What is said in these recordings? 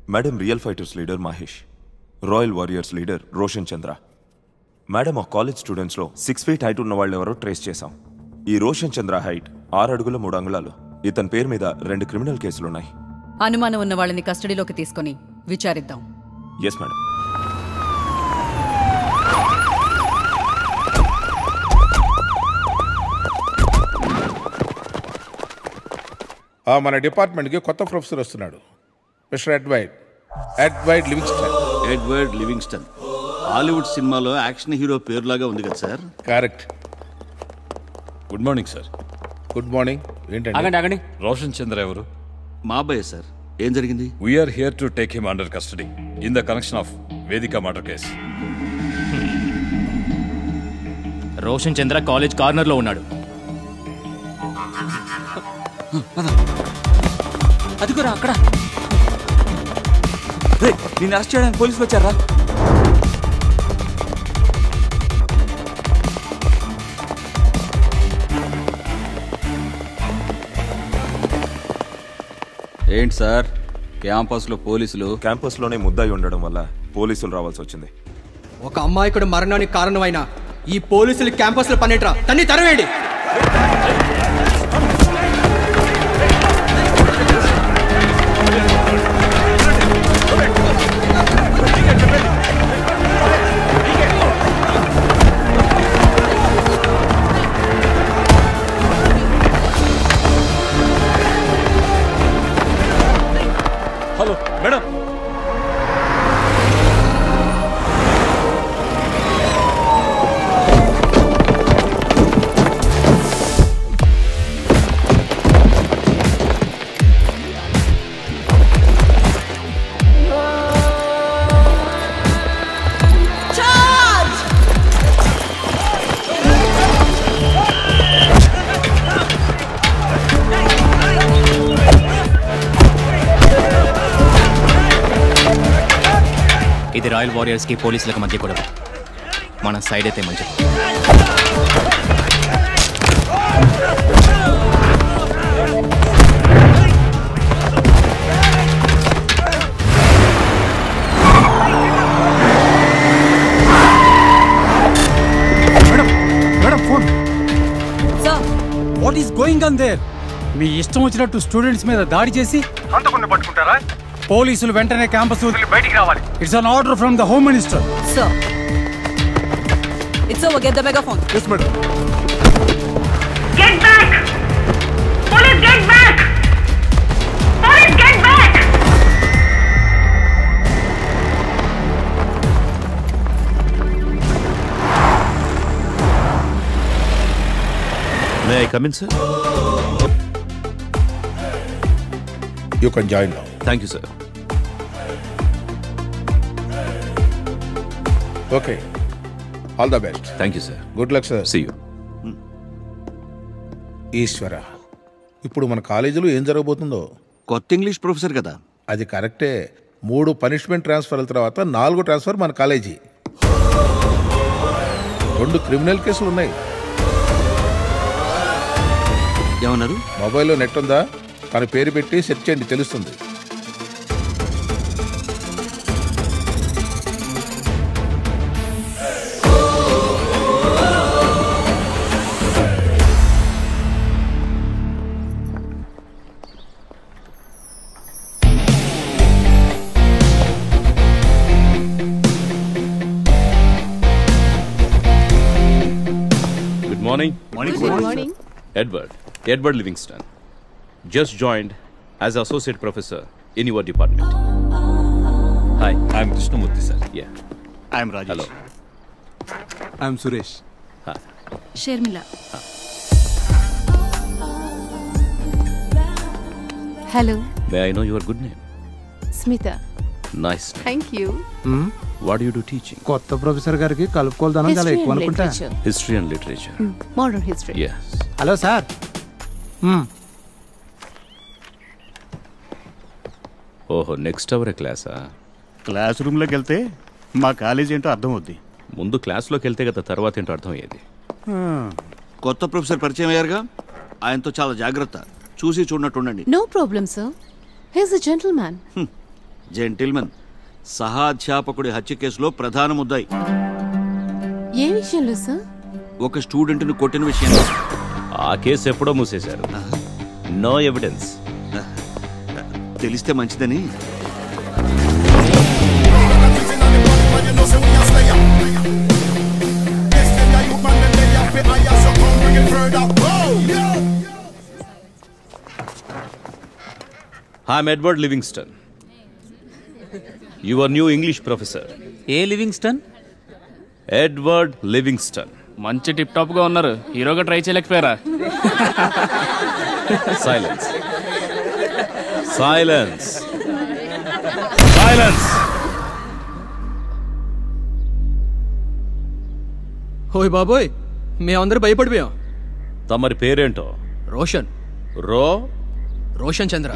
Madam real fighters leader Mahesh royal warriors leader Roshan Chandra madam ఆ college స్టూడెంట్స్లో six feet height ఉన్న వాళ్ళు ఎవరో ట్రేస్ చేశాం ఈ రోషన్ చంద్ర హైట్ ఆరు అడుగుల మూడు అంగుళాలు ఇతని పేరు మీద రెండు క్రిమినల్ కేసులున్నాయి అనుమానం ఉన్న వాళ్ళని కస్టడీలోకి తీసుకొని విచారిద్దాం ఎస్ మేడం ఆ, మన డిపార్ట్మెంట్కి కొత్త ప్రొఫెసర్ వస్తున్నాడు mister ఎడ్వైడ్ ఎడ్వైడ్ Livingstone Edward Livingstone Hollywood సినిమాలో యాక్షన్ హీరో పేరులాగా ఉంది కదా sir correct good morning sir good morning ఏంటండి ఆగండి ఆగండి రోషన్ చంద్ర ఎవరు మా అబ్బాయి సార్ ఏం జరిగింది we're here to take him under custody in the connection of Vedika murder case Roshan Chandra college corner లో ఉన్నాడు అదిగురా అక్కడ నేను అరెస్ట్ చేయడానికి పోలీసులు వచ్చారా ఏంటి సార్ క్యాంపస్లో పోలీసులు క్యాంపస్లోనే ముద్దాయి ఉండడం వల్ల పోలీసులు రావాల్సి వచ్చింది ఒక అమ్మాయికుడు మరణానికి కారణమైన ఈ పోలీసులు క్యాంపస్ లో పనిట్రా తన్ని తరవేయండి హలో మేడం ఇది రాయల్ వారియర్స్ కి పోలీసులకు మధ్య గొడవ మన సైడ్ అయితే మంచిది madam phone sir what is going on there మీ ఇష్టం వచ్చినట్టు స్టూడెంట్స్ మీద దాడి చేసి హంతకుండా పట్టుకుంటారా పోలీసులు వెంటనే క్యాంపస్ వదిలి బయటికి రావాలి it's an order from the home minister sir it's over get the megaphone yes madam Get back! Police, get back! Police, get back! May I come in sir you can join now thank you sir okay all the best thank you sir good luck sir see you Eshwara ఇప్పుడు మన కాలేజీలో ఏం జరగబోతుందో కొత్త English professor కదా అది కరెక్టే మూడు పనిష్మెంట్ ట్రాన్స్ఫర్ల తర్వాత నాలుగో ట్రాన్స్ఫర్ మన కాలేజీ రెండు క్రిమినల్ కేసులు ఉన్నాయి ఏమన్నారు మొబైల్లో నెట్ ఉందా తన పేరు పెట్టి సెర్చ్ చేయండి తెలుస్తుంది Good morning. Morning, Good morning. Edward. Edward Livingston. Just joined as associate professor in your department. Hi. I'm Krishnamurthy, sir. Yeah. I'm Rajesh Hello. I'm Suresh Hi. Sharmila hello May I know your good name? Smitha Nice. name. Thank you What do you do teaching? కొత్త ప్రొఫెసర్ గారికి కలుపుకోల్దానం చాలా ఎక్కువ అనుకుంటా History and literature. Modern history Yes. Hello sir ఓహో next hour క్లాసా class రూమ్లోకి వెళ్తే మా కాలేజ్ ఏంటో అర్థం అవుద్ది ముందు క్లాస్లోకి వెళ్తే కదా తర్వాత ఏంటో అర్థమయ్యేది కొత్త ప్రొఫెసర్ పరిచయం అయ్యారుగా ఆయనతో చాలా జాగ్రత్త చూసి చూడనట్టు ఉండండి No problem, sir. He's a gentleman. Gentleman సహాధ్యాపకుడి హత్య కేసులో ప్రధాన ముద్దాయి ఏ విషయంలో సార్ ఒక స్టూడెంట్ను కొట్టిన విషయంలో ఆ కేసు ఎప్పుడో మూసేశారు నో ఎవిడెన్స్ తెలిస్తే మంచిదని I'm Edward Livingstone your new English professor a Livingstone Edward Livingstone మంచి టిప్ టాప్ గా ఉన్నారు హీరోగా ట్రై చేయలేకపోయారా సైలెన్స్ సైలెన్స్ సైలెన్స్ ఓయ్ బాబోయ్ మేమందరూ భయపడిపోయాం తమరి పేరేంటో రోషన్ రో రోషన్ చంద్ర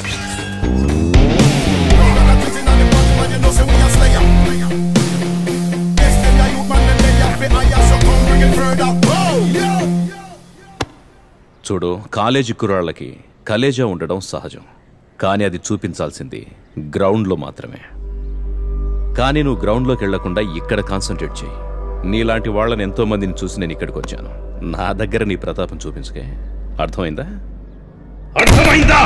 చూడు కాలేజీ కుర్రాళ్ళకి కలేజా ఉండడం సహజం కానీ అది చూపించాల్సింది గ్రౌండ్లో మాత్రమే కానీ నువ్వు గ్రౌండ్లోకి వెళ్లకుండా ఇక్కడ కాన్సన్ట్రేట్ చేయి నీలాంటి వాళ్ళని ఎంతో మందిని చూసి నేను ఇక్కడికి వచ్చాను నా దగ్గర నీ ప్రతాపం చూపించకే అర్థమైందా అర్థమైందా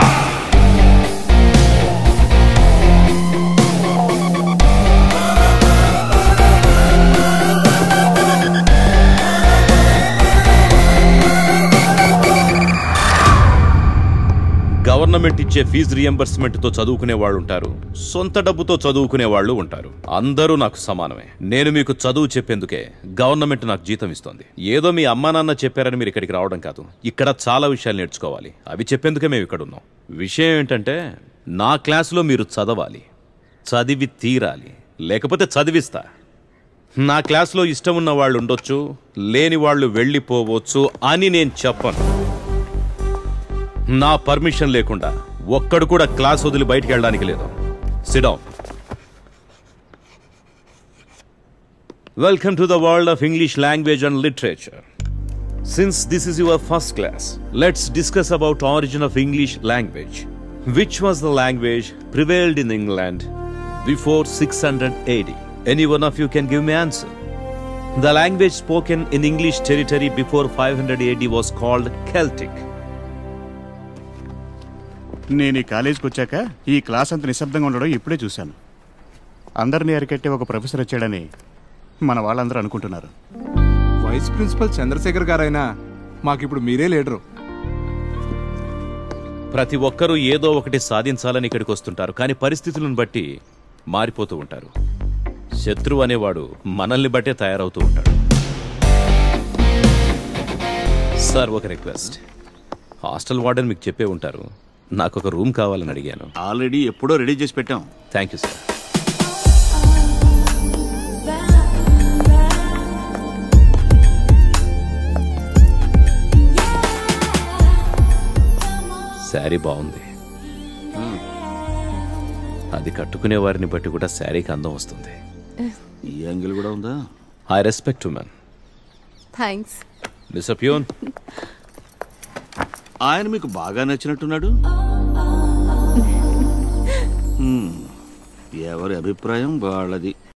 గవర్నమెంట్ ఇచ్చే ఫీజు రియంబర్స్మెంట్ తో చదువుకునే వాళ్ళు ఉంటారు సొంత డబ్బుతో చదువుకునే వాళ్ళు ఉంటారు అందరూ నాకు సమానమే నేను మీకు చదువు చెప్పేందుకే గవర్నమెంట్ నాకు జీతం ఇస్తోంది ఏదో మీ అమ్మా నాన్న చెప్పారని మీరు ఇక్కడికి రావడం కాదు ఇక్కడ చాలా విషయాలు నేర్చుకోవాలి అవి చెప్పేందుకే మేము ఇక్కడ ఉన్నాం విషయం ఏంటంటే నా క్లాసులో మీరు చదవాలి చదివి తీరాలి లేకపోతే చదివిస్తా నా క్లాస్లో ఇష్టం ఉన్న వాళ్ళు ఉండొచ్చు లేని వాళ్ళు వెళ్ళిపోవచ్చు అని నేను చెప్పను నా పర్మిషన్ లేకుండా ఒక్కడు కూడా క్లాస్ వదిలి బయటికి వెళ్ళడానికి లేదు sit down welcome to the world of English language and literature since this is your first class let's discuss about origin of English language which was the language prevailed in England before six hundred eighty any one of you can give me answer The language spoken in English territory before 500 AD was called Celtic. నేను ఈ కాలేజీకి వచ్చాక ఈ class అంత నిశ్శబ్దంగా ఉండడం ఇప్పుడే చూశాను అందరినీ అరికెట్టే ఒక ప్రొఫెసర్ వచ్చాడని మన వాళ్ళందరూ అనుకుంటున్నారు వైస్ ప్రిన్సిపల్ చంద్రశేఖర్ గారైనా మాకిప్పుడు మీరే లీడరు ప్రతి ఒక్కరూ ఏదో ఒకటి సాధించాలని ఇక్కడికి వస్తుంటారు కానీ పరిస్థితులను బట్టి మారిపోతూ ఉంటారు శత్రువు అనేవాడు మనల్ని బట్టే తయారవుతూ ఉంటాడు సార్ ఒక రిక్వెస్ట్ హాస్టల్ వార్డెన్ మీకు చెప్పే ఉంటారు నాకు ఒక రూమ్ కావాలని అడిగాను ఆల్రెడీ ఎప్పుడో రెడీ చేసి పెట్టాం థ్యాంక్ యూ సార్ శారీ బాగుంది అది కట్టుకునే వారిని బట్టి కూడా శారీకి అందం వస్తుంది ఈ యాంగిల్ కూడా ఉందా I respect man thanks mister peon ఆయన మీకు బాగా నచ్చినట్టున్నాడు హ్మ్. ఎవరి అభిప్రాయం వాళ్ళది